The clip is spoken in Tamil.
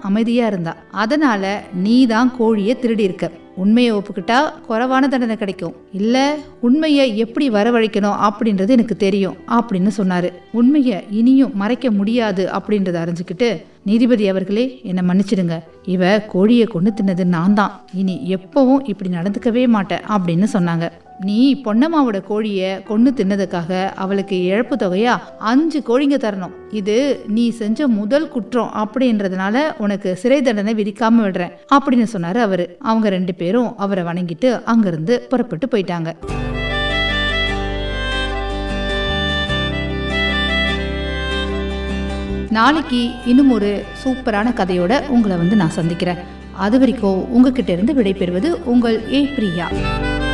அமைதியா இருந்தா அதனால நீ தான் கோழியை திருடி இருக்க உண்மையை ஒப்புக்கிட்டா குறைவான தண்டனை கிடைக்கும் இல்ல உண்மையை எப்படி வரவழைக்கணும் அப்படின்றது எனக்கு தெரியும் அப்படின்னு சொன்னாரு உண்மையை இனியும் மறைக்க முடியாது அப்படின்றத அறிஞ்சுக்கிட்டு நீதிபதி அவர்களே என்னை மன்னிச்சிடுங்க இவ கோழியை கொண்டு தின்னது நான் தான் இனி எப்பவும் இப்படி நடந்துக்கவே மாட்டேன் அப்படின்னு சொன்னாங்க நீ பொன்னம்மாவோட கோழியை கொண்டு தின்னதுக்காக அவளுக்கு இழப்பு தொகையா அஞ்சு கோழிங்க தரணும் இது நீ செஞ்ச முதல் குற்றம் அப்படின்றதுனால உனக்கு சிறை தண்டனை விதிக்காம விடுறேன் அப்படின்னு சொன்னாரு அவரு அவங்க ரெண்டு பேரும் அவரை வணங்கிட்டு அங்கிருந்து புறப்பட்டு போயிட்டாங்க நாளைக்கு இன்னும் ஒரு சூப்பரான கதையோட உங்களை வந்து நான் சந்திக்கிறேன் அது வரைக்கும் உங்ககிட்ட இருந்து விடைபெறுவது உங்கள் ஏ பிரியா